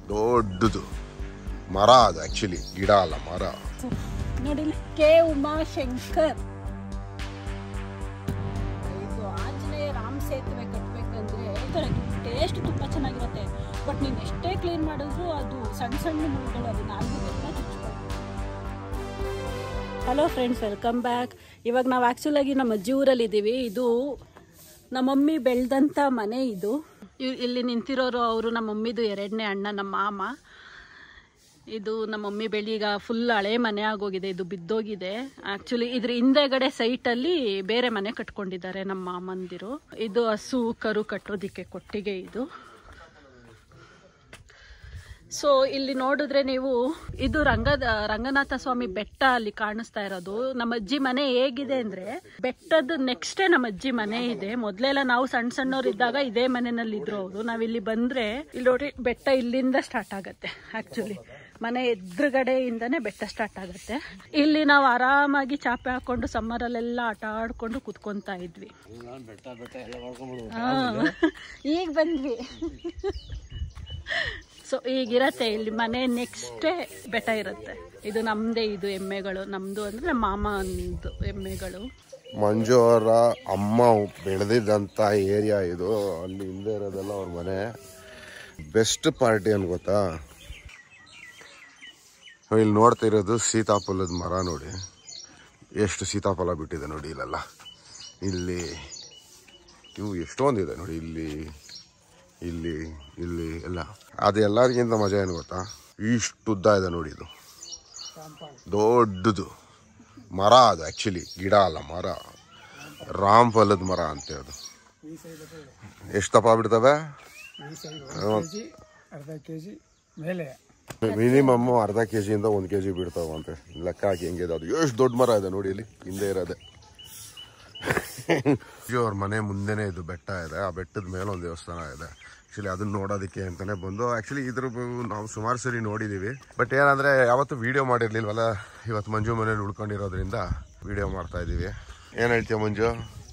ದೊಡ್ಡದು ಮರ ಅದು ಆ್ಯಕ್ಚುಲಿ ಗಿಡ ಅಲ್ಲ ಮರ ನೋಡಿ ಇಲ್ಲಿ ಕೆ ಉಮಾಶಂಕರ್ ಇದು ಆಂಜನೇಯ ರಾಮ್ ಸೇತುವೆ ಕಟ್ಟಬೇಕಂದ್ರೆ ಟೇಸ್ಟ್ ತುಂಬ ಚೆನ್ನಾಗಿರುತ್ತೆ ಬಟ್ ನೀನು ಎಷ್ಟೇ ಕ್ಲೀನ್ ಮಾಡಿದ್ರು ಅದು ಸಣ್ಣ ಸಣ್ಣ ಮುಳ್ಳುಗಳು ಅದು ನಾಲ್ಕು ಎಲ್ಲ ಚುಚ್ಕೊಳ್ಳುತ್ತೆ ಹಲೋ ಫ್ರೆಂಡ್ಸ್ ವೆಲ್ಕಮ್ ಬ್ಯಾಕ್ ಇವಾಗ ನಾವು ಆ್ಯಕ್ಚುಲಾಗಿ ನಮ್ಮ ಅಜ್ಜಿ ಊರಲ್ಲಿ ಇದ್ದೀವಿ ಇದು ನಮ್ಮ ಮಮ್ಮಿ ಬೆಳೆದಂಥ ಮನೆ ಇದು ಇವ್- ಇಲ್ಲಿ ನಿಂತಿರೋರು ಅವರು ನಮ್ಮ ಮಮ್ಮಿದು ಎರಡನೇ ಅಣ್ಣ ನಮ್ಮ ಮಾಮ ಇದು ನಮ್ಮ ಮಮ್ಮಿ ಬೆಳೀಗ ಫುಲ್ ಹಳೆ ಮನೆ ಆಗೋಗಿದೆ ಇದು ಬಿದ್ದೋಗಿದೆ ಆಕ್ಚುಲಿ ಇದ್ರ ಹಿಂದೆಗಡೆ ಸೈಟಲ್ಲಿ ಬೇರೆ ಮನೆ ಕಟ್ಕೊಂಡಿದ್ದಾರೆ ನಮ್ಮ ಮಾಮಂದಿರು ಇದು ಹಸು ಕರು ಕಟ್ಟೋದಿಕ್ಕೆ ಕೊಟ್ಟಿಗೆ ಇದು ಸೊ ಇಲ್ಲಿ ನೋಡಿದ್ರೆ ನೀವು ಇದು ರಂಗದ ರಂಗನಾಥ ಸ್ವಾಮಿ ಬೆಟ್ಟ ಅಲ್ಲಿ ಕಾಣಿಸ್ತಾ ಇರೋದು ನಮ್ಮ ಅಜ್ಜಿ ಮನೆ ಹೇಗಿದೆ ಅಂದ್ರೆ ಬೆಟ್ಟದ ನೆಕ್ಸ್ಟೇ ನಮ್ಮ ಅಜ್ಜಿ ಮನೆ ಇದೆ ಮೊದ್ಲೆಲ್ಲ ನಾವು ಸಣ್ಣ ಸಣ್ಣವ್ರು ಇದ್ದಾಗ ಇದೇ ಮನೆಯಲ್ಲಿ ಇದ್ರು ಅವರು ನಾವಿಲ್ಲಿ ಬಂದ್ರೆ ಇಲ್ಲಿ ನೋಡಿ ಬೆಟ್ಟ ಇಲ್ಲಿಂದ ಸ್ಟಾರ್ಟ್ ಆಗತ್ತೆ ಆಕ್ಚುಲಿ ಮನೆ ಎದುರುಗಡೆಯಿಂದನೇ ಬೆಟ್ಟ ಸ್ಟಾರ್ಟ್ ಆಗುತ್ತೆ ಇಲ್ಲಿ ನಾವು ಆರಾಮಾಗಿ ಚಾಪೆ ಹಾಕೊಂಡು ಸಮ್ಮರಲ್ಲೆಲ್ಲ ಆಟ ಆಡ್ಕೊಂಡು ಕುತ್ಕೊಂತಾ ಇದ್ವಿ ಹಾ. ಈಗ ಬಂದ್ವಿ ಸೊ ಈಗಿರತ್ತೆ ಇಲ್ಲಿ ಮನೆ ನೆಕ್ಸ್ಟೇ ಬೆಟ್ಟ ಇರುತ್ತೆ ಇದು ನಮ್ದೇ ಇದು ಎಮ್ಮೆಗಳು ನಮ್ದು ಅಂದ್ರೆ ನಮ್ಮ ಮಾಮ ಒಂದು ಎಮ್ಮೆಗಳು ಮಂಜು ಅವರ ಅಮ್ಮ ಬೆಳೆದಿದ್ದಂಥ ಏರಿಯಾ ಇದು ಅಲ್ಲಿ ಹಿಂದೆ ಇರೋದೆಲ್ಲ ಅವ್ರ ಮನೆ ಬೆಸ್ಟ್ ಪಾರ್ಟಿ ಅನ್ ಗೊತ್ತಾ ನಾವ್ ಇಲ್ಲಿ ನೋಡ್ತಾ ಇರೋದು ಸೀತಾಫಲದ ಮರ ನೋಡಿ ಎಷ್ಟು ಸೀತಾಫಲ ಬಿಟ್ಟಿದೆ ನೋಡಿ ಇಲ್ಲೆಲ್ಲ ಇಲ್ಲಿ ಇವು ಎಷ್ಟೊಂದಿದೆ ನೋಡಿ ಇಲ್ಲಿ ಇಲ್ಲಿ ಇಲ್ಲಿ ಎಲ್ಲ ಅದು ಎಲ್ಲರಿಗಿಂತ ಮಜಾ ಏನು ಗೊತ್ತಾ ಇಷ್ಟು ಉದ್ದ ಇದೆ ನೋಡಿ ಇದು ದೊಡ್ಡದು ಮರ ಅದು ಆ್ಯಕ್ಚುಲಿ ಗಿಡ ಅಲ್ಲ ಮರ ರಾಮ್ ಫಲದ ಮರ ಅಂತೆ ಅದು ಎಷ್ಟು ದಪ್ಪ ಬಿಡ್ತವೆ ಅರ್ಧ ಕೆ ಜಿ ಮೇಲೆ ಮಿನಿಮಮ್ ಅರ್ಧ ಕೆ ಜಿಯಿಂದ ಒಂದು ಕೆ ಜಿ ಬಿಡ್ತಾವಂತೆ ಲೆಕ್ಕ ಹಾಕಿ ಹೆಂಗಿದೆ ಅದು ಎಷ್ಟು ದೊಡ್ಡ ಮರ ಇದೆ ನೋಡಿ ಇಲ್ಲಿ ಹಿಂದೆ ಇರೋದೆ ಅವ್ರ ಮನೆ ಮುಂದೆನೇ ಇದು ಬೆಟ್ಟ ಇದೆ ಆ ಬೆಟ್ಟದ ಮೇಲೆ ಒಂದು ದೇವಸ್ಥಾನ ಇದೆ ಆಕ್ಚುಲಿ ಅದನ್ನ ನೋಡೋದಕ್ಕೆ ಅಂತಾನೆ ಬಂದು ಆಕ್ಚುಲಿ ಇದ್ರ ಬ- ನಾವು ಸುಮಾರು ಸರಿ ನೋಡಿದೀವಿ ಬಟ್ ಏನಂದ್ರೆ ಯಾವತ್ತೂ ವಿಡಿಯೋ ಮಾಡಿರ್ಲಿಲ್ವಲ್ಲ ಇವತ್ತು ಮಂಜು ಮನೇಲಿ ಉಳ್ಕೊಂಡಿರೋದ್ರಿಂದ ವಿಡಿಯೋ ಮಾಡ್ತಾ ಇದೀವಿ ಏನ್ ಹೇಳ್ತೀಯ ಮಂಜು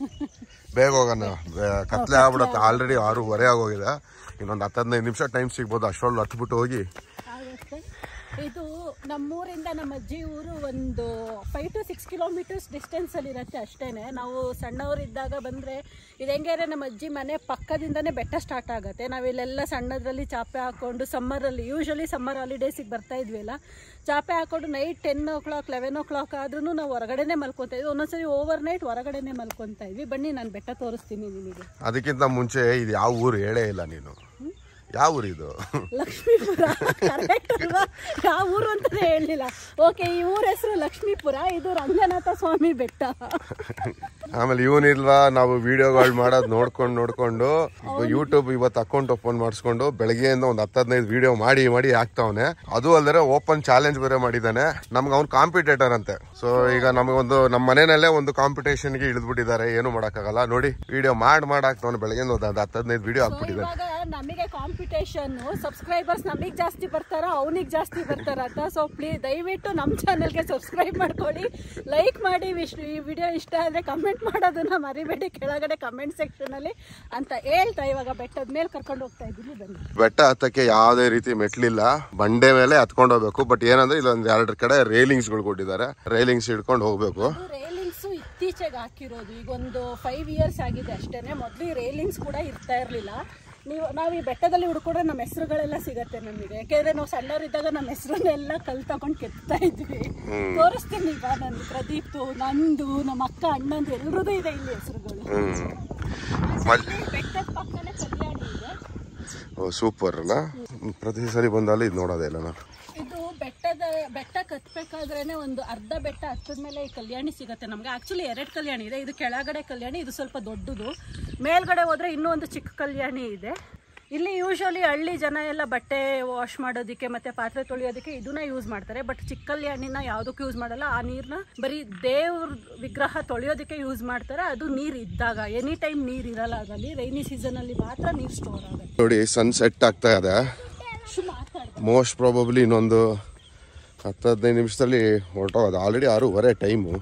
ಬೇಗ ಹೋಗೋಣ ಬೇ- ಕತ್ಲೆ ಆಗ್ಬಿಡತ್ತೆ ಆಲ್ರೆಡಿ ಆರೂವರೆ ಆಗೋಗಿದೆ ಇನ್ನೊಂದು ಹತ್ತು ಹದಿನೈದು ನಿಮಿಷ ಟೈಮ್ ಸಿಗ್ಬೋದು ಅಷ್ಟರೊಳಗೆ ಹತ್ಬಿಟ್ಟು ಹೋಗಿ ಆಗುತ್ತೆ ಇದು ನಮ್ಮೂರಿಂದ ನಮ್ಮ ಅಜ್ಜಿ ಊರು ಒಂದು ಫೈವ್ ಟು ಸಿಕ್ಸ್ ಕಿಲೋಮೀಟರ್ಸ್ ಡಿಸ್ಟೆನ್ಸಲ್ಲಿ ಇರುತ್ತೆ ಅಷ್ಟೇನೆ ನಾವು ಸಣ್ಣವರಿದ್ದಾಗ ಬಂದರೆ ಇದು ಹೆಂಗೆ ಅಂದ್ರೆ ನಮ್ಮ ಅಜ್ಜಿ ಮನೆ ಪಕ್ಕದಿಂದನೇ ಬೆಟ್ಟ ಸ್ಟಾರ್ಟ್ ಆಗುತ್ತೆ ನಾವಿಲ್ಲೆಲ್ಲ ಸಣ್ಣದ್ರಲ್ಲಿ ಚಾಪೆ ಹಾಕ್ಕೊಂಡು ಸಮ್ಮರಲ್ಲಿ ಯೂಶಲಿ ಸಮ್ಮರ್ ಹಾಲಿಡೇಸಿಗೆ ಬರ್ತಾ ಇದ್ವಿಲ್ಲ ಚಾಪೆ ಹಾಕೊಂಡು night ten o'clock eleven o'clock ಆದ್ರೂ ನಾವು ಹೊರಗಡೆನೇ ಮಲ್ಕೊತಾ ಇದ್ವಿ ಒಂದೊಂದ್ಸರಿ ಓವರ್ ನೈಟ್ ಹೊರಗಡೆನೇ ಮಲ್ಕೊತಾ ಇದ್ವಿ ಬನ್ನಿ ನಾನು ಬೆಟ್ಟ ತೋರಿಸ್ತೀನಿ ನಿಮಗೆ ಅದಕ್ಕಿಂತ ಮುಂಚೆ ಇದು ಯಾವ ಊರು ಹೇಳೇ ಇಲ್ಲ ನೀನು ಯಾವ ಊರು ಇದು ಲಕ್ಷ್ಮೀಪುರ ಕರೆಕ್ಟ್ ಅಲ್ವಾ ಯಾವ ಊರು ಅಂತಾನೆ ಹೇಳಲಿಲ್ಲ ಓಕೆ ಈ ಊರ ಹೆಸರು ಲಕ್ಷ್ಮೀಪುರ ಇದು ರಂಗನಾಥ ಸ್ವಾಮಿ ಬೆಟ್ಟ ಆಮೇಲೆ ಇವನಿಲ್ವಾ ನಾವು ವಿಡಿಯೋಗಳು ಮಾಡೋದು ನೋಡ್ಕೊಂಡು ನೋಡ್ಕೊಂಡು ಯೂಟ್ಯೂಬ್ ಇವತ್ತು ಅಕೌಂಟ್ ಓಪನ್ ಮಾಡಿಸ್ಕೊಂಡು ಬೆಳಗ್ಗೆಯಿಂದ ಒಂದು ಹತ್ತು ಹದಿನೈದು ವಿಡಿಯೋ ಮಾಡಿ ಮಾಡಿ ಹಾಕ್ತಾವನೆ ಅದು ಅಲ್ಲದೆ ಓಪನ್ ಚಾಲೆಂಜ್ ಬೇರೆ ಮಾಡಿದ್ದಾನೆ ನಮ್ಗೆ ಅವ್ನು ಕಾಂಪಿಟೇಟರ್ ಅಂತೆ ಸೊ ಈಗ ನಮಗೊಂದು ನಮ್ಮ ಮನೆಯಲ್ಲೇ ಒಂದು ಕಾಂಪಿಟೇಷನ್ಗೆ ಇಳಿದ್ಬಿಟ್ಟಿದ್ದಾರೆ ಏನು ಮಾಡೋಕ್ಕಾಗಲ್ಲ ನೋಡಿ ವಿಡಿಯೋ ಮಾಡಿ ಮಾಡಿ ಹಾಕ್ತಾವನೆ ಬೆಳಗ್ಗೆಯಿಂದ ಒಂದು ಹತ್ತು ಹದಿನೈದು ವಿಡಿಯೋ ಹಾಕ್ಬಿಟ್ಟಿದ್ದಾನೆ ಇವಾಗ ನಮಗೆ ಕಾಂಪಿಟೇಷನ್ ಸಬ್ಸ್ಕ್ರೈಬರ್ಸ್ ನಮಗೆ ಜಾಸ್ತಿ ಬರ್ತಾರ ಅವನಿಗೆ ಜಾಸ್ತಿ ಬರ್ತಾರ ಅಂತ ಸೊ ಪ್ಲೀಸ್ ದಯವಿಟ್ಟು ನಮ್ಮ ಚಾನಲ್ಗೆ ಸಬ್ಸ್ಕ್ರೈಬ್ ಮಾಡ್ಕೊಳ್ಳಿ ಲೈಕ್ ಮಾಡಿ ವಿಶ್ ಈ ವಿಡಿಯೋ ಇಷ್ಟ ಆದರೆ ಕಮೆಂಟ್ ಮಾಡೋದನ್ನ ಮರಿಬೇಡಿ ಕೆಳಗಡೆ ಕಮೆಂಟ್ ಸೆಕ್ಷನಲ್ಲಿ ಅಂತ ಹೇಳ್ತಾ ಇವಾಗ ಬೆಟ್ಟದ ಮೇಲೆ ಕರ್ಕೊಂಡು ಹೋಗ್ತಾ ಇದ್ದೀನಿ ಬನ್ನಿ ಬೆಟ್ಟ ಹತ್ತಕ್ಕೆ ಯಾವುದೇ ರೀತಿ ಮೆಟ್ಲಿಲ್ಲ ಬಂಡೆ ಮೇಲೆ ಹತ್ಕೊಂಡು ಹೋಗ್ಬೇಕು ಬಟ್ ಏನಂದ್ರೆ ಇಲ್ಲೊಂದ್ ಎರಡರ ಕಡೆ ರೇಲಿಂಗ್ಸ್ಗಳು ಕೊಟ್ಟಿದ್ದಾರೆ ರೇಲಿಂಗ್ಸ್ ಹಿಡ್ಕೊಂಡು ಹೋಗ್ಬೇಕು ಅದು ರೇಲಿಂಗ್ಸ್ ಇತ್ತೀಚೆಗೆ ಹಾಕಿರೋದು ಈಗ ಒಂದು ಫೈವ್ ಇಯರ್ಸ್ ಆಗಿದೆ ಅಷ್ಟೇನೆ ಮೊದಲು ಈ ರೇಲಿಂಗ್ಸ್ ಕೂಡ ಇರ್ತಾ ಇರಲಿಲ್ಲ ನೀವು ನಾವು ಈ ಬೆಟ್ಟದಲ್ಲಿ ಹುಡ್ಕೊಂಡ್ರೆ ನಮ್ಮ ಹೆಸರುಗಳೆಲ್ಲ ಸಿಗತ್ತೆ ನಮಗೆ ಯಾಕೆಂದ್ರೆ ನಾವು ಸಣ್ಣವರಿದ್ದಾಗ ನಮ್ಮ ಹೆಸರನ್ನೆಲ್ಲ ಕಲ್ ತಗೊಂಡು ಕೆತ್ತಾ ಇದ್ವಿ ತೋರಿಸ್ತೀನಿ ಈಗ ನಂದು ಪ್ರದೀಪ್ದು ನಂದು ನಮ್ಮ ಅಕ್ಕ ಅಣ್ಣಂದು ಎಲ್ರದ್ದು ಇದೆ ಇಲ್ಲಿ ಹೆಸರುಗಳು ಬೆಟ್ಟದ ಪಕ್ಕನೇ ಕಲ್ಯಾಣಿ ಇದೆ ಸೂಪರ್ ಅಲ್ಲ ಪ್ರತಿ ಸರಿ ಬಂದಲ್ಲಿ ಇದು ನೋಡೋದೇ ಇಲ್ಲ ನಾನು ಇದು ಬೆಟ್ಟದ ಬೆಟ್ಟ ಕತ್ಬೇಕಾದ್ರೇನೆ ಒಂದು ಅರ್ಧ ಬೆಟ್ಟ ಹತ್ತದ ಮೇಲೆ ಈ ಕಲ್ಯಾಣಿ ಸಿಗುತ್ತೆ ನಮ್ಗೆ ಆಕ್ಚುಲಿ ಎರಡು ಕಲ್ಯಾಣಿ ಇದೆ ಇದು ಕೆಳಗಡೆ ಕಲ್ಯಾಣಿ ಇದು ಸ್ವಲ್ಪ ದೊಡ್ಡದು ಮೇಲ್ಗಡೆ ಹೋದ್ರೆ ಇನ್ನೂ ಒಂದು ಚಿಕ್ಕ ಕಲ್ಯಾಣಿ ಇದೆ ಇಲ್ಲಿ ಯೂಶಲಿ ಹಳ್ಳಿ ಜನ ಎಲ್ಲ ಬಟ್ಟೆ ವಾಶ್ ಮಾಡೋದಕ್ಕೆ ಮತ್ತೆ ಪಾತ್ರೆ ತೊಳೆಯೋದಕ್ಕೆ ಇದನ್ನ ಯೂಸ್ ಮಾಡ್ತಾರೆ ಬಟ್ ಚಿಕ್ಕ ಕಲ್ಯಾಣಿನ ಯಾವುದಕ್ಕೂ ಯೂಸ್ ಮಾಡಲ್ಲ ಆ ನೀರನ್ನ ಬರೀ ದೇವ್ರ ವಿಗ್ರಹ ತೊಳೆಯೋದಕ್ಕೆ ಯೂಸ್ ಮಾಡ್ತಾರೆ ಅದು ನೀರು ಇದ್ದಾಗ ಎನಿ ಟೈಮ್ ನೀರು ಇರಲ್ಲ ಅದರಲ್ಲಿ ರೈನಿ ಸೀಸನಲ್ಲಿ ಮಾತ್ರ ನೀರು ಸ್ಟೋರ್ ಆಗುತ್ತೆ ನೋಡಿ ಸನ್ ಸೆಟ್ ಆಗ್ತಾ ಇದೆ ಶು ಮಾತಾಡ್ದೆ ಮೋಸ್ಟ್ ಪ್ರಾಬಬ್ಲಿ ಇನ್ನೊಂದು ಹತ್ತು ಹದಿನೈದು ನಿಮಿಷದಲ್ಲಿ ಹೊರಟೋಗೋದು ಆಲ್ರೆಡಿ ಆರೂವರೆ ಟೈಮು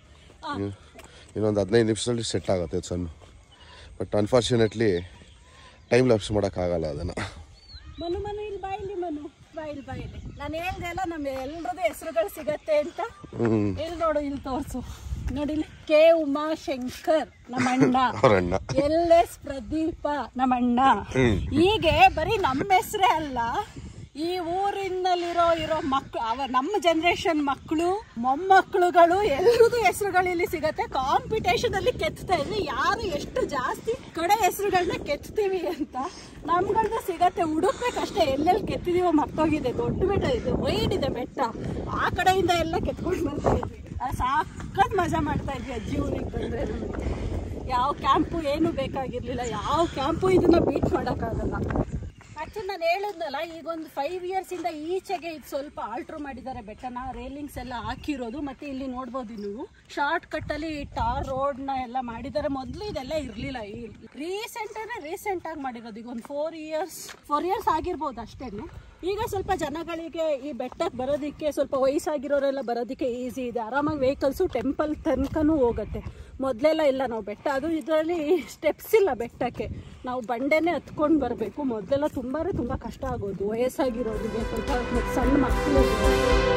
ಇನ್ನೊಂದು ಹದಿನೈದು ನಿಮಿಷದಲ್ಲಿ ಸೆಟ್ ಆಗುತ್ತೆ sun but unfortunately time lapse ಮಾಡೋಕ್ಕಾಗಲ್ಲ ಅದನ್ನು ಮನು ಮನು ಇಲ್ಲಿ ಬಾಯಿ ಇಲ್ಲಿ ಮನು ಬಾಯಿಲ್ ಬಾಯಿಲಿ ನಾನು ಹೇಳ್ದೆ ಅಲ್ಲ ನಮ್ಮ ಎಲ್ರದ್ದು ಹೆಸರುಗಳು ಸಿಗತ್ತೆ ಅಂತ ಹ್ಮ್ ಇಲ್ಲಿ ನೋಡು ಇಲ್ಲಿ ತೋರ್ಸು ನೋಡಿ ಇಲ್ಲಿ ಕೆ ಉಮಾಶಂಕರ್ ನಮ್ಮ ಅಣ್ಣ ಅವ್ರಣ್ಣ ಎಲ್ ಎಸ್ ಪ್ರದೀಪ ನಮ್ಮ ಅಣ್ಣ ಹೀಗೆ ಬರೀ ನಮ್ಮ ಹೆಸರೇ ಅಲ್ಲ ಈ ಊರಿನಲ್ಲಿರೋ ಇರೋ ಮಕ್ಳು ಅವ ನಮ್ಮ ಜನರೇಷನ್ ಮಕ್ಕಳು ಮೊಮ್ಮಕ್ಕಳುಗಳು ಎಲ್ರದ್ದು ಹೆಸರುಗಳು ಇಲ್ಲಿ ಸಿಗತ್ತೆ ಕಾಂಪಿಟೇಷನ್ ಅಲ್ಲಿ ಕೆತ್ತಾ ಇದ್ವಿ ಯಾರು ಎಷ್ಟು ಜಾಸ್ತಿ ಕಡೆ ಹೆಸರುಗಳನ್ನ ಕೆತ್ತೀವಿ ಅಂತ ನಮ್ಗಳ್ದು ಸಿಗತ್ತೆ ಹುಡುಕ್ಬೇಕಷ್ಟೇ ಎಲ್ಲೆಲ್ಲಿ ಕೆತ್ತಿದೀವೋ ಮರ್ತೋಗಿದೆ ದೊಡ್ಡ ಬೆಟ್ಟ ಇದೆ ವೈಡ್ ಇದೆ ಬೆಟ್ಟ ಆ ಕಡೆಯಿಂದ ಎಲ್ಲ ಕೆತ್ಕೊಂಡು ಬರ್ತಾ ಇದ್ವಿ ಅದು ಸಾಕತ್ ಮಜಾ ಮಾಡ್ತಾ ಇದ್ವಿ ಅಜ್ಜಿ ಊರಿಗೆ ಬಂದ್ರೆ ನಮಗೆ ಯಾವ ಕ್ಯಾಂಪು ಏನು ಬೇಕಾಗಿರ್ಲಿಲ್ಲ ಯಾವ ಕ್ಯಾಂಪು ಇದನ್ನ ಬೀಟ್ ಮಾಡೋಕ್ಕಾಗಲ್ಲ ಆಕ್ಚುಲಿ ನಾನು ಹೇಳಿದ್ನಲ್ಲ ಈಗ ಒಂದು ಫೈವ್ ಇಯರ್ಸ್ ಇಂದ ಈಚೆಗೆ ಇದು ಸ್ವಲ್ಪ ಆಲ್ಟ್ರ್ ಮಾಡಿದ್ದಾರೆ ಬೆಟ್ಟನ ರೇಲಿಂಗ್ಸ್ ಎಲ್ಲ ಹಾಕಿರೋದು ಮತ್ತೆ ಇಲ್ಲಿ ನೋಡ್ಬೋದು ನೀವು ಶಾರ್ಟ್ ಕಟ್ ಅಲ್ಲಿ ಟಾರ್ ರೋಡ್ ನ ಎಲ್ಲ ಮಾಡಿದ್ದಾರೆ ಮೊದಲು ಇದೆಲ್ಲ ಇರ್ಲಿಲ್ಲ ರೀಸೆಂಟ್ ಅಂದ್ರೆ ರೀಸೆಂಟ್ ಆಗಿ ಮಾಡಿರೋದು ಈಗ ಒಂದು ಫೋರ್ ಇಯರ್ಸ್ ಫೋರ್ ಇಯರ್ಸ್ ಆಗಿರ್ಬೋದು ಅಷ್ಟೇನೆ ಈಗ ಸ್ವಲ್ಪ ಜನಗಳಿಗೆ ಈ ಬೆಟ್ಟಕ್ಕೆ ಬರೋದಕ್ಕೆ ಸ್ವಲ್ಪ ವಯಸ್ಸಾಗಿರೋರೆಲ್ಲ ಬರೋದಕ್ಕೆ ಈಸಿ ಇದೆ ಆರಾಮಾಗಿ ವೆಹಿಕಲ್ಸು ಟೆಂಪಲ್ ತನಕನೂ ಹೋಗುತ್ತೆ ಮೊದಲೆಲ್ಲ ಇಲ್ಲ ನಾವು ಬೆಟ್ಟ ಅದು ಇದರಲ್ಲಿ ಸ್ಟೆಪ್ಸ್ ಇಲ್ಲ ಬೆಟ್ಟಕ್ಕೆ ನಾವು ಬಂಡೆನೇ ಹತ್ಕೊಂಡು ಬರಬೇಕು ಮೊದಲೆಲ್ಲ ತುಂಬಾ ತುಂಬ ಕಷ್ಟ ಆಗೋದು ವಯಸ್ಸಾಗಿರೋರಿಗೆ ಸ್ವಲ್ಪ ಮತ್ತೆ ಸಣ್ಣ ಮಕ್ಕಳಿಗೆ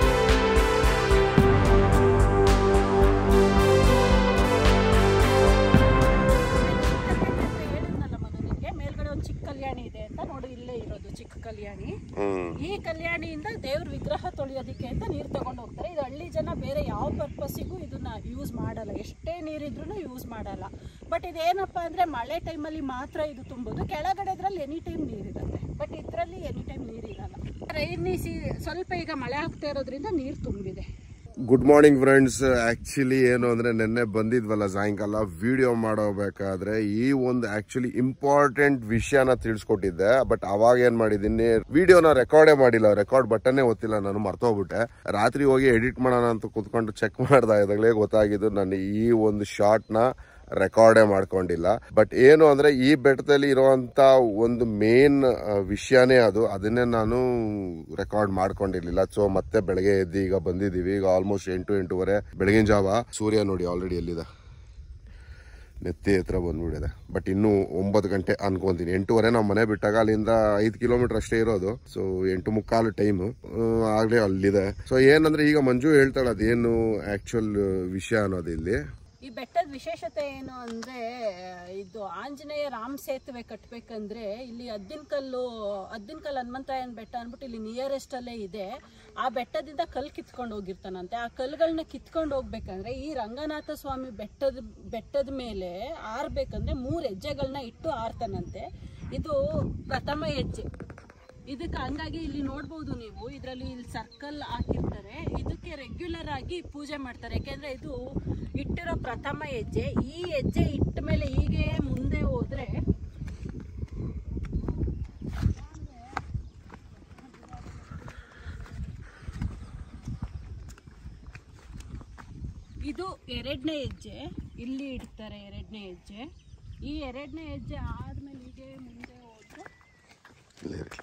ಹೇಳಿದ್ನಲ್ಲ ಮಗು ನಿಂಗೆ ಮೇಲ್ಗಡೆ ಒಂದು ಚಿಕ್ಕ ಕಲ್ಯಾಣಿ ಇದೆ ಅಂತ ನೋಡು ಇಲ್ಲೇ ಇರೋದು ಚಿಕ್ಕ ಕಲ್ಯಾಣಿ ಹ್ಮ್ ಈ ಕಲ್ಯಾಣಿಯಿಂದ ದೇವ್ರ ವಿಗ್ರಹ ತೊಳೆಯೋದಕ್ಕೆ ಅಂತ ನೀರು ತಗೊಂಡು ಹೋಗ್ತಾರೆ ಇದು ಹಳ್ಳಿ ಜನ ಬೇರೆ ಯಾವ ಪರ್ಪಸ್ಸಿಗೂ ಇದನ್ನ ಯೂಸ್ ಮಾಡಲ್ಲ ಎಷ್ಟೇ ನೀರಿದ್ರೂ ಯೂಸ್ ಮಾಡಲ್ಲ ಬಟ್ ಇದೇನಪ್ಪ ಅಂದ್ರೆ ಮಳೆ ಟೈಮಲ್ಲಿ ಮಾತ್ರ ಇದು ತುಂಬೋದು ಕೆಳಗಡೆ ಇದ್ರಲ್ಲಿ ಎನಿ ಟೈಮ್ ನೀರಿರುತ್ತೆ ಬಟ್ ಇದರಲ್ಲಿ ಎನಿ ಟೈಮ್ ನೀರಿರಲ್ಲ ರೈನಿ ಸೀ ಸ್ವಲ್ಪ ಈಗ ಮಳೆ ಆಗ್ತಾ ಇರೋದ್ರಿಂದ ನೀರು ತುಂಬಿದೆ ಗುಡ್ ಮಾರ್ನಿಂಗ್ ಫ್ರೆಂಡ್ಸ್ ಆಕ್ಚುಲಿ ಏನು ಅಂದ್ರೆ ನಿನ್ನೆ ಬಂದಿದ್ವಲ್ಲ ಸಾಯಂಕಾಲ ವಿಡಿಯೋ ಮಾಡೋಬೇಕಾದ್ರೆ ಈ ಒಂದು ಆಕ್ಚುಲಿ ಇಂಪಾರ್ಟೆಂಟ್ ವಿಷಯನ ತಿಳಿಸ್ಕೊಟ್ಟಿದ್ದೆ ಬಟ್ ಅವಾಗ ಏನ್ ಮಾಡಿದೀನಿ ವಿಡಿಯೋನ ರೆಕಾರ್ಡೇ ಮಾಡಿಲ್ಲ ರೆಕಾರ್ಡ್ ಬಟನ್ನೇ ಗೊತ್ತಿಲ್ಲ ನಾನು ಮರ್ತೋಗ್ಬಿಟ್ಟೆ ರಾತ್ರಿ ಹೋಗಿ ಎಡಿಟ್ ಮಾಡೋಣ ಅಂತ ಕುತ್ಕೊಂಡು ಚೆಕ್ ಮಾಡ್ತಾ ಇದ್ದಾಗಲೇ ಗೊತ್ತಾಗಿದ್ದು ನಾನು ಈ ಒಂದು ಶಾರ್ಟ್ ನ ರೆಕಾರ್ಡೇ ಮಾಡ್ಕೊಂಡಿಲ್ಲ ಬಟ್ ಏನು ಅಂದ್ರೆ ಈ ಬೆಟ್ಟದಲ್ಲಿ ಇರುವಂತ ಒಂದು ಮೇನ್ ವಿಷಯನೇ ಅದು ಅದನ್ನೇ ನಾನು ರೆಕಾರ್ಡ್ ಮಾಡ್ಕೊಂಡಿರ್ಲಿಲ್ಲ ಸೊ ಮತ್ತೆ ಬೆಳಗ್ಗೆ ಎದ್ದು ಈಗ ಬಂದಿದ್ದೀವಿ ಈಗ ಆಲ್ಮೋಸ್ಟ್ ಎಂಟು ಎಂಟೂವರೆ ಬೆಳಗಿನ ಜಾವ ಸೂರ್ಯ ನೋಡಿ ಆಲ್ರೆಡಿ ಎಲ್ಲಿದೆ ನೆತ್ತಿ ಹತ್ರ ಬಂದ್ಬಿಟ್ಟಿದೆ ಬಟ್ ಇನ್ನು ಒಂಬತ್ತು ಗಂಟೆ ಅನ್ಕೊಂತೀನಿ ಎಂಟೂವರೆ ನಾವು ಮನೆ ಬಿಟ್ಟಾಗ ಅಲ್ಲಿಂದ ಐದು ಕಿಲೋಮೀಟರ್ ಅಷ್ಟೇ ಇರೋದು ಸೊ ಎಂಟು ಮುಕ್ಕಾಲು ಟೈಮು ಆಗ್ಲೇ ಅಲ್ಲಿದೆ ಸೊ ಏನಂದ್ರೆ ಈಗ ಮಂಜು ಹೇಳ್ತಾಳೆ ಅದೇನು ಆಕ್ಚುಲ್ ವಿಷಯ ಅನ್ನೋದು ಇಲ್ಲಿ ಈ ಬೆಟ್ಟದ ವಿಶೇಷತೆ ಏನು ಅಂದ್ರೆ ಇದು ಆಂಜನೇಯ ರಾಮ್ ಸೇತುವೆ ಕಟ್ಬೇಕಂದ್ರೆ ಇಲ್ಲಿ ಅದ್ದಿನ ಕಲ್ಲು ಅದ್ದಿನ ಕಲ್ಲು ಹನುಮಂತರಾಯನ ಬೆಟ್ಟ ಅಂದ್ಬಿಟ್ಟು ಇಲ್ಲಿ ನಿಯರೆಸ್ಟ್ ಅಲ್ಲೇ ಇದೆ ಆ ಬೆಟ್ಟದಿಂದ ಕಲ್ಲು ಕಿತ್ಕೊಂಡು ಹೋಗಿರ್ತಾನಂತೆ ಆ ಕಲ್ಲುಗಳನ್ನ ಕಿತ್ಕೊಂಡು ಹೋಗ್ಬೇಕಂದ್ರೆ ಈ ರಂಗನಾಥ ಸ್ವಾಮಿ ಬೆಟ್ಟದ ಬೆಟ್ಟದ ಮೇಲೆ ಆರ್ಬೇಕಂದ್ರೆ ಮೂರು ಹೆಜ್ಜೆಗಳನ್ನ ಇಟ್ಟು ಆರ್ತಾನಂತೆ ಇದು ಪ್ರಥಮ ಹೆಜ್ಜೆ ಇದಕ್ಕೆ ಹಂಗಾಗಿ ಇಲ್ಲಿ ನೋಡ್ಬೋದು ನೀವು ಇದರಲ್ಲಿ ಇಲ್ಲಿ ಸರ್ಕಲ್ ಹಾಕಿರ್ತಾರೆ ಇದಕ್ಕೆ ರೆಗ್ಯುಲರ್ ಆಗಿ ಪೂಜೆ ಮಾಡ್ತಾರೆ ಯಾಕೆಂದ್ರೆ ಇದು ಇಟ್ಟಿರೋ ಪ್ರಥಮ ಹೆಜ್ಜೆ ಈ ಹೆಜ್ಜೆ ಇಟ್ಟ ಮೇಲೆ ಹೀಗೆ ಮುಂದೆ ಹೋದ್ರೆ ಇದು ಎರಡನೇ ಹೆಜ್ಜೆ ಇಲ್ಲಿ ಇಡ್ತಾರೆ ಎರಡನೇ ಹೆಜ್ಜೆ ಈ ಎರಡನೇ ಹೆಜ್ಜೆ ಆದ್ಮೇಲೆ ಹೀಗೆ ಮುಂದೆ ಹೋದ್ರೆ ಇಲ್ಲೇ ಇರ್ಲಿ.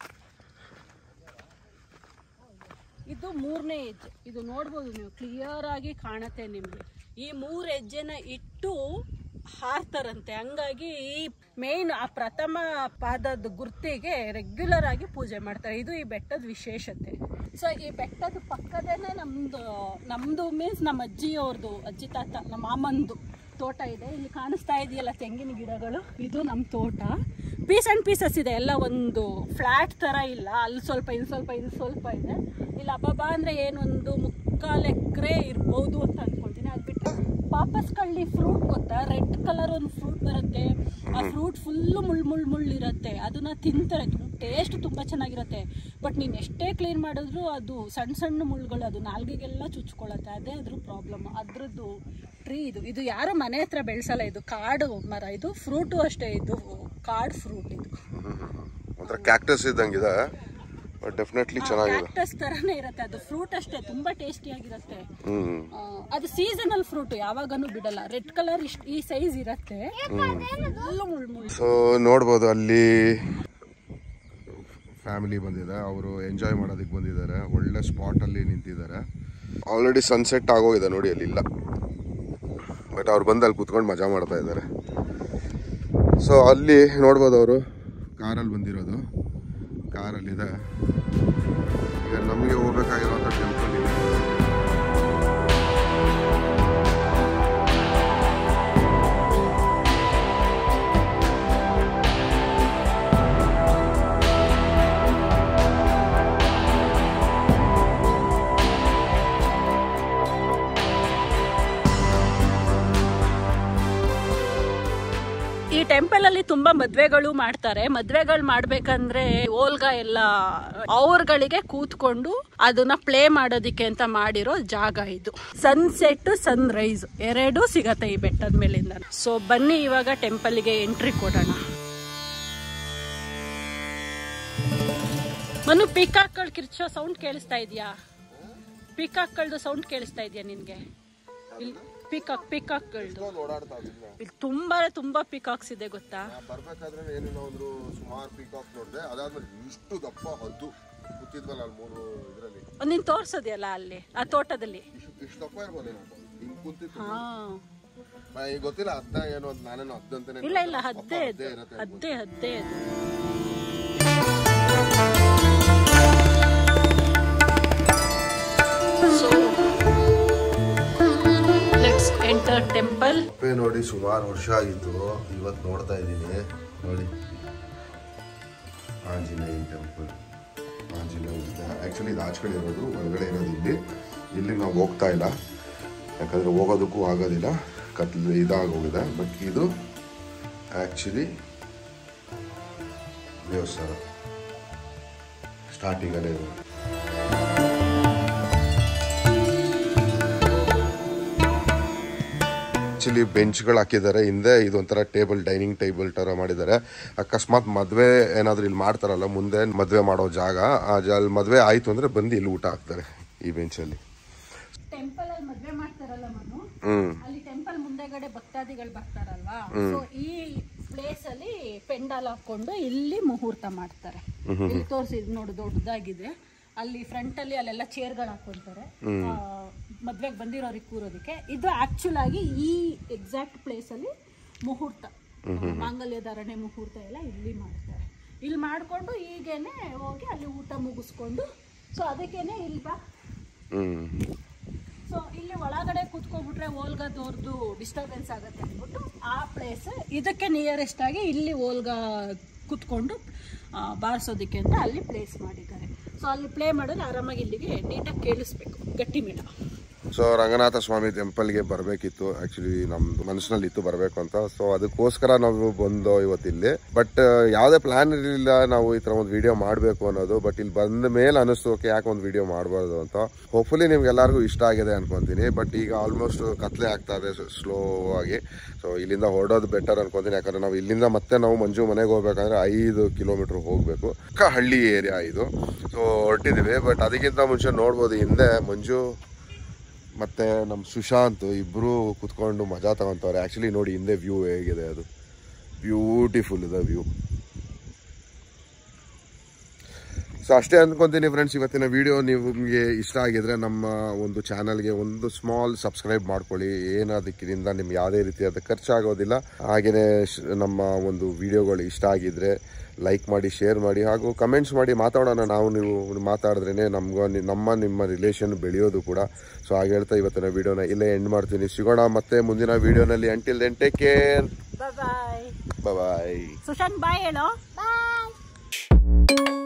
ಇದು ಮೂರನೇ ಹೆಜ್ಜೆ ಇದು ನೋಡ್ಬೋದು ನೀವು ಕ್ಲಿಯರ್ ಆಗಿ ಕಾಣತ್ತೆ ನಿಮ್ಗೆ ಈ ಮೂರು ಹೆಜ್ಜೆನ ಇಟ್ಟು ಹಾರ್ತಾರಂತೆ ಹಂಗಾಗಿ ಈ ಮೇನ್ ಆ ಪ್ರಥಮ ಪಾದದ ಗುರ್ತಿಗೆ ರೆಗ್ಯುಲರ್ ಆಗಿ ಪೂಜೆ ಮಾಡ್ತಾರೆ ಇದು ಈ ಬೆಟ್ಟದ ವಿಶೇಷತೆ ಸೊ ಈ ಬೆಟ್ಟದ ಪಕ್ಕದೇನೆ ನಮ್ದು ನಮ್ದು ಮೀನ್ಸ್ ನಮ್ಮ ಅಜ್ಜಿಯವ್ರದ್ದು ಅಜ್ಜಿ ತಾತ ನಮ್ಮ ಮಾಮಂದು ತೋಟ ಇದೆ ಇಲ್ಲಿ ಕಾಣಿಸ್ತಾ ಇದೆಯಲ್ಲ ತೆಂಗಿನ ಗಿಡಗಳು ಇದು ನಮ್ಮ ತೋಟ ಪೀಸ್ ಆ್ಯಂಡ್ ಪೀಸಸ್ ಇದೆ ಎಲ್ಲ ಒಂದು ಫ್ಲ್ಯಾಟ್ ಥರ ಇಲ್ಲ ಅಲ್ಲಿ ಸ್ವಲ್ಪ ಇಲ್ಲಿ ಸ್ವಲ್ಪ ಇಲ್ಲಿ ಸ್ವಲ್ಪ ಇದೆ ಇಲ್ಲಿ ಅಬ್ಬಬ್ಬ ಅಂದರೆ ಏನೊಂದು ಮುಕ್ಕಾಲು ಎಕರೆ ಇರ್ಬೋದು ಅಂತ ಅನ್ಕೊಳ್ತೀನಿ ಅದು ಬಿಟ್ಟು ಪಾಪಸ್ ಕಳ್ಳಿ ಫ್ರೂಟ್ ಗೊತ್ತಾ ರೆಡ್ ಕಲರ್ ಒಂದು ಫ್ರೂಟ್ ಬರುತ್ತೆ ಆ ಫ್ರೂಟ್ ಫುಲ್ಲು ಮುಳ್ಳು ಮುಳ್ಳು ಮುಳ್ಳು ಇರುತ್ತೆ ಅದನ್ನ ತಿಂತಾರೆ ಟೇಸ್ಟ್ ತುಂಬ ಚೆನ್ನಾಗಿರುತ್ತೆ ಬಟ್ ನೀನು ಎಷ್ಟೇ ಕ್ಲೀನ್ ಮಾಡಿದ್ರು ಅದು ಸಣ್ಣ ಸಣ್ಣ ಮುಳ್ಳುಗಳು ಅದು ನಾಲ್ಗೆಗೆಲ್ಲ ಚುಚ್ಕೊಳ್ಳುತ್ತೆ ಅದೇ ಅದ್ರ ಪ್ರಾಬ್ಲಮ್ ಅದ್ರದ್ದು ಟ್ರೀ ಇದು ಇದು ಯಾರು ಮನೆ ಹತ್ರ ಬೆಳೆಸಲ್ಲ ಇದು ಕಾಡು ಮರ ಇದು ಫ್ರೂಟು ಅಷ್ಟೇ ಇದು ಕಾಡು ಫ್ರೂಟ್ ಇದು ಒಂಥರ ಕ್ಯಾಕ್ಟಸ್ ಇದ್ದಂಗಿದೆ ಬಟ್ ಡೆಫಿನೆಟ್ಲಿ ಚೆನ್ನಾಗಿದೆ ಕ್ಯಾಕ್ಟಸ್ ತರನೇ ಇರುತ್ತೆ ಅದು ಫ್ರೂಟ್ ಅಷ್ಟೇ ತುಂಬಾ ಟೇಸ್ಟಿಯಾಗಿರುತ್ತೆ ಹ್ಮ್ ಆ, ಅದು ಸೀಸನಲ್ ಫ್ರೂಟ್ ಯಾವಾಗನೂ ಬಿಡಲ್ಲ ರೆಡ್ ಕಲರ್ ಇಷ್ಟ ಈ ಸೈಜ್ ಇರುತ್ತೆ ಫುಲ್ಲು ಮುಳ್ಳು ಮುಳ್ಳು ಸೊ ನೋಡ್ಬೋದು ಅಲ್ಲಿ ಫ್ಯಾಮಿಲಿ ಬಂದಿದೆ ಅವರು ಎಂಜಾಯ್ ಮಾಡೋದಕ್ಕೆ ಬಂದಿದ್ದಾರೆ ಒಳ್ಳೆ ಸ್ಪಾಟಲ್ಲಿ ನಿಂತಿದ್ದಾರೆ ಆಲ್ರೆಡಿ ಸನ್ಸೆಟ್ ಆಗೋಗಿದೆ ನೋಡಿ ಅಲ್ಲಿ ಇಲ್ಲ ಬಟ್ ಅವ್ರು ಬಂದು ಅಲ್ಲಿ ಕುತ್ಕೊಂಡು ಮಜಾ ಮಾಡ್ತಾ ಇದ್ದಾರೆ ಸೊ ಅಲ್ಲಿ ನೋಡ್ಬೋದು ಅವರು ಕಾರಲ್ಲಿ ಬಂದಿರೋದು ಕಾರಲ್ಲಿದೆ ಈಗ ನಮಗೆ ಹೋಗ್ಬೇಕಾಗಿರುವಂಥ ಟೆಂಪಲ್ ಇದೆ ಈ ಟೆಂಪಲ್ ಅಲ್ಲಿ ತುಂಬಾ ಮದ್ವೆಗಳು ಮಾಡ್ತಾರೆ ಮದ್ವೆಗಳು ಮಾಡ್ಬೇಕಂದ್ರೆ ಓಲ್ಗ ಎಲ್ಲ ಅವ್ರಗಳಿಗೆ ಕೂತ್ಕೊಂಡು ಅದನ್ನ ಪ್ಲೇ ಮಾಡೋದಿಕ್ಕೆ ಅಂತ ಮಾಡಿರೋ ಜಾಗ ಇದು ಸನ್ಸೆಟ್ ಸನ್ ರೈಸ್ ಎರಡೂ ಸಿಗತ್ತೆ ಈ ಬೆಟ್ಟದ ಮೇಲಿಂದ ಸೊ ಬನ್ನಿ ಇವಾಗ ಟೆಂಪಲ್ಗೆ ಎಂಟ್ರಿ ಕೊಡೋಣ ಮನು ಪಿಕಾಕ್ಗಳು ಕಿರ್ಚೋ ಸೌಂಡ್ ಕೇಳಿಸ್ತಾ ಇದೆಯಾ ಪಿಕಾಕ್ಗಳದ್ದು ಸೌಂಡ್ ಕೇಳಿಸ್ತಾ ಇದೆಯಾ ನಿನ್ಗೆ ಇಲ್ಲಿ ಪಿಕಾಕ್ ಪಿಕಾಕ್ಗಳದ್ದು ಓಡಾಡ್ತಾ ಇದ್ದೀನಿ ಇಲ್ಲಿ ತುಂಬಾ ತುಂಬಾ ಪಿಕಾಕ್ಸ್ ಇದೆ ಗೊತ್ತಾ ಬರ್ಬೇಕಾದ್ರೆ ಏನಿಲ್ಲ ಒಂದು ಸುಮಾರು ಪೀಕಾಕ್ ನೋಡಿದೆ ಅದಾದ್ಮೇಲೆ ಇಷ್ಟು ದಪ್ಪ ಹದ್ದು ಕೂತಿದ್ವಲ್ಲ ಅಲ್ಲಿ ಮೂರು ಇದರಲ್ಲಿ ನೀನ್ ತೋರ್ಸೋದ್ಯಲ್ಲ ಅಲ್ಲಿ ಆ ತೋಟದಲ್ಲಿ ಇಷ್ಟು ಇಷ್ಟು ದಪ್ಪ ಇರ್ಬೋದೇನಪ್ಪ ಹಿಂಗ್ ಕುಂತಿತ್ತು ಹಾ ನಾ ಈಗ ಗೊತ್ತಿಲ್ಲ ಹದ್ದ ಏನು ಅಂತ ನಾನೇನು ಹದ್ದಂತಾನೆ ಇಲ್ಲ ಇಲ್ಲ ದಪ್ಪ ಹದ್ದೇ ಹದ್ದೇ ಅದು ಇರತ್ತೆ ಹದ್ದೇ ಹದ್ದೇ ಅದು ಸೊ ಲೆಟ್ಸ್ ಎಂಟರ್ ಟೆಂಪಲ್ ಕಪ್ಪೆ ನೋಡಿ ಸುಮಾರು ವರ್ಷ ಆಗಿತ್ತು ಇವತ್ತು ನೋಡ್ತಾ ಇದ್ದೀನಿ ನೋಡಿ ಆಂಜನೇಯ ಟೆಂಪಲ್ ಆಂಜನೇಯ ಆ್ಯಕ್ಚುಲಿ ಇದು ಆಚೆ ಕಡೆ ಇರೋದು ಒಳಗಡೆ ಇರೋದು ಇಲ್ಲಿ ಇಲ್ಲಿ ನಾವು ಹೋಗ್ತಾ ಇಲ್ಲ ಯಾಕಂದರೆ ಹೋಗೋದಕ್ಕೂ ಆಗೋದಿಲ್ಲ ಕತ್ಲು ಇದಾಗೋಗಿದೆ ಬಟ್ ಇದು ಆ್ಯಕ್ಚುಲಿ ದೇವಸ್ಥಾನ ಸ್ಟಾರ್ಟಿಂಗಲ್ಲೇ ಇರೋದು ಆಕ್ಚುಲಿ ಬೆಂಚ್ಗಳು ಹಾಕಿದ್ದಾರೆ ಹಿಂದೆ ಇದೊಂಥರ ಟೇಬಲ್ ಡೈನಿಂಗ್ ಟೇಬಲ್ ತರ ಮಾಡಿದ್ದಾರೆ ಅಕಸ್ಮಾತ್ ಮದ್ವೆ ಏನಾದ್ರು ಇಲ್ಲಿ ಮಾಡ್ತಾರಲ್ಲ ಮುಂದೆ ಮದ್ವೆ ಮಾಡೋ ಜಾಗ ಆ ಜ- ಅಲ್ಲಿ ಮದ್ವೆ ಆಯ್ತು ಅಂದ್ರೆ ಬಂದು ಇಲ್ಲಿ ಊಟ ಹಾಕ್ತಾರೆ ಈ ಬೆಂಚಲ್ಲಿ ಟೆಂಪಲ್ ಅಲ್ಲಿ ಮದ್ವೆ ಮಾಡ್ತಾರಲ್ಲ ಮನು ಹ್ಮ್ ಅಲ್ಲಿ ಟೆಂಪಲ್ ಮುಂದೆಗಡೆ ಭಕ್ತಾದಿಗಳು ಬರ್ತಾರಲ್ವಾ ಸೊ ಈ ಪ್ಲೇಸ್ ಅಲ್ಲಿ ಪೆಂಡಾಲ್ ಹಾಕೊಂಡು ಇಲ್ಲಿ ಮುಹೂರ್ತ ಮಾಡ್ತಾರೆ ಇಲ್ಲಿ ತೋರಿಸಿ ನೋಡು ದೊಡ್ಡದಾಗಿದೆ ಅಲ್ಲಿ ಫ್ರಂಟ್ ಅಲ್ಲಿ ಅಲ್ಲೆಲ್ಲ ಚೇರ್ಗಳು ಹಾಕೊಂತಾರೆ ಆ, ಮದ್ವೆಗ್ ಬಂದಿರೋರಿಗೆ ಕೂರೋದಕ್ಕೆ ಇದು ಆಕ್ಚುಲ್ ಆಗಿ ಈ ಎಕ್ಸಾಕ್ಟ್ ಪ್ಲೇಸ್ ಅಲ್ಲಿ ಮುಹೂರ್ತ ಮಾಂಗಲ್ಯ ಧಾರಣೆ ಮುಹೂರ್ತ ಎಲ್ಲ ಇಲ್ಲಿ ಮಾಡ್ತಾರೆ ಇಲ್ಲಿ ಮಾಡ್ಕೊಂಡು ಈಗೇನೆ ಹೋಗಿ ಅಲ್ಲಿ ಊಟ ಮುಗಿಸ್ಕೊಂಡು ಸೊ ಅದಕ್ಕೇನೆ ಇಲ್ಲಿ ಬಾ ಹ್ಮ್ ಸೊ ಇಲ್ಲಿ ಒಳಗಡೆ ಕೂತ್ಕೊಂಡ್ಬಿಟ್ರೆ ಓಲ್ಗದವ್ರದ್ದು ಡಿಸ್ಟರ್ಬೆನ್ಸ್ ಆಗುತ್ತೆ ಅಂದ್ಬಿಟ್ಟು ಆ ಪ್ಲೇಸ್ ಇದಕ್ಕೆ ನಿಯರೆಸ್ಟ್ ಆಗಿ ಇಲ್ಲಿ ಓಲ್ಗ ಕೂತ್ಕೊಂಡು ಆ, ಬಾರಿಸೋದಕ್ಕೆ ಅಂತ ಅಲ್ಲಿ ಪ್ಲೇಸ್ ಮಾಡಿದ್ದಾರೆ ಸೊ ಅಲ್ಲಿ ಪ್ಲೇ ಮಾಡಿದ್ರೆ ಆರಾಮಾಗಿ ಇಲ್ಲಿಗೆ ನೀಟಾಗಿ ಕೇಳಿಸ್ಬೇಕು ಗಟ್ಟಿ ಮೇಳ ಸೊ ರಂಗನಾಥ ಸ್ವಾಮಿ ಟೆಂಪಲ್ಗೆ ಬರಬೇಕಿತ್ತು ಆಕ್ಚುಲಿ ನಮ್ದು ಮನಸ್ಸಿನಲ್ಲಿ ಇತ್ತು ಬರಬೇಕು ಅಂತ ಸೊ ಅದಕ್ಕೋಸ್ಕರ ನಾವು ಬಂದು ಇವತ್ತಿಲ್ಲಿ ಬಟ್ ಯಾವುದೇ ಪ್ಲಾನ್ ಇರಲಿಲ್ಲ ನಾವು ಈ ಥರ ಒಂದು ವಿಡಿಯೋ ಮಾಡಬೇಕು ಅನ್ನೋದು ಬಟ್ ಇಲ್ಲಿ ಬಂದ ಮೇಲೆ ಅನಿಸ್ತು ಓಕೆ ಯಾಕೆ ಒಂದು ವಿಡಿಯೋ ಮಾಡಬಾರ್ದು ಅಂತ ಹೋಪ್ಫುಲಿ ನಿಮ್ಗೆ ಎಲ್ಲರಿಗೂ ಇಷ್ಟ ಆಗಿದೆ ಅನ್ಕೊಂತೀನಿ ಬಟ್ ಈಗ ಆಲ್ಮೋಸ್ಟ್ ಕತ್ಲೆ ಆಗ್ತಾ ಇದೆ ಸ್ಲೋ ಆಗಿ ಸೊ ಇಲ್ಲಿಂದ ಹೊರಡೋದು ಬೆಟರ್ ಅನ್ಕೊಂತೀನಿ ಯಾಕಂದ್ರೆ ನಾವು ಇಲ್ಲಿಂದ ಮತ್ತೆ ನಾವು ಮಂಜು ಮನೆಗೆ ಹೋಗ್ಬೇಕಂದ್ರೆ ಐದು ಕಿಲೋಮೀಟರ್ ಹೋಗಬೇಕು ಪಕ್ಕ ಹಳ್ಳಿ ಏರಿಯಾ ಇದು ಸೊ ಹೊರಟಿದ್ದೀವಿ ಬಟ್ ಅದಕ್ಕಿಂತ ಮುಂಚೆ ನೋಡ್ಬೋದು ಹಿಂದೆ ಮಂಜು ಮತ್ತೆ ನಮ್ಮ ಸುಶಾಂತ್ ಇಬ್ರು ಕುತ್ಕೊಂಡು ಮಜಾ ತಗೊಂತವ್ರೆ ಆಕ್ಚುಲಿ ನೋಡಿ ಹಿಂದೆ ವ್ಯೂ ಹೇಗಿದೆ ಅದು ಬ್ಯೂಟಿಫುಲ್ ಇದೆ ವ್ಯೂ ಸೊ ಅಷ್ಟೇ ಅನ್ಕೊಂತೀನಿ ಫ್ರೆಂಡ್ಸ್ ಇವತ್ತಿನ ವಿಡಿಯೋ ನಿಮಗೆ ಇಷ್ಟ ಆಗಿದ್ರೆ ನಮ್ಮ ಒಂದು ಚಾನಲ್ಗೆ ಒಂದು ಸ್ಮಾಲ್ ಸಬ್ಸ್ಕ್ರೈಬ್ ಮಾಡ್ಕೊಳ್ಳಿ ಏನದಕ್ಕಿಂದ ನಿಮ್ಗೆ ಯಾವುದೇ ರೀತಿಯಾದ ಖರ್ಚಾಗೋದಿಲ್ಲ ಹಾಗೆಯೇ ನಮ್ಮ ಒಂದು ವಿಡಿಯೋಗಳು ಇಷ್ಟ ಆಗಿದ್ರೆ ಲೈಕ್ ಮಾಡಿ ಶೇರ್ ಮಾಡಿ ಹಾಗೂ ಕಮೆಂಟ್ಸ್ ಮಾಡಿ ಮಾತಾಡೋಣ ನಾವು ನೀವು ಮಾತಾಡಿದ್ರೇ ನಮ್ಗೋ ನಿ- ನಮ್ಮ ನಿಮ್ಮ ರಿಲೇಷನ್ ಬೆಳೆಯೋದು ಕೂಡ ಸೊ ಹಾಗೆ ಹೇಳ್ತಾ ಇವತ್ತಿನ ವಿಡಿಯೋನ ಇಲ್ಲೇ ಎಂಡ್ ಮಾಡ್ತೀನಿ ಸಿಗೋಣ ಮತ್ತೆ ಮುಂದಿನ ವಿಡಿಯೋನಲ್ಲಿ until then take care bye bye Sushant bye ಹೇಳೋ ಬಾಯ್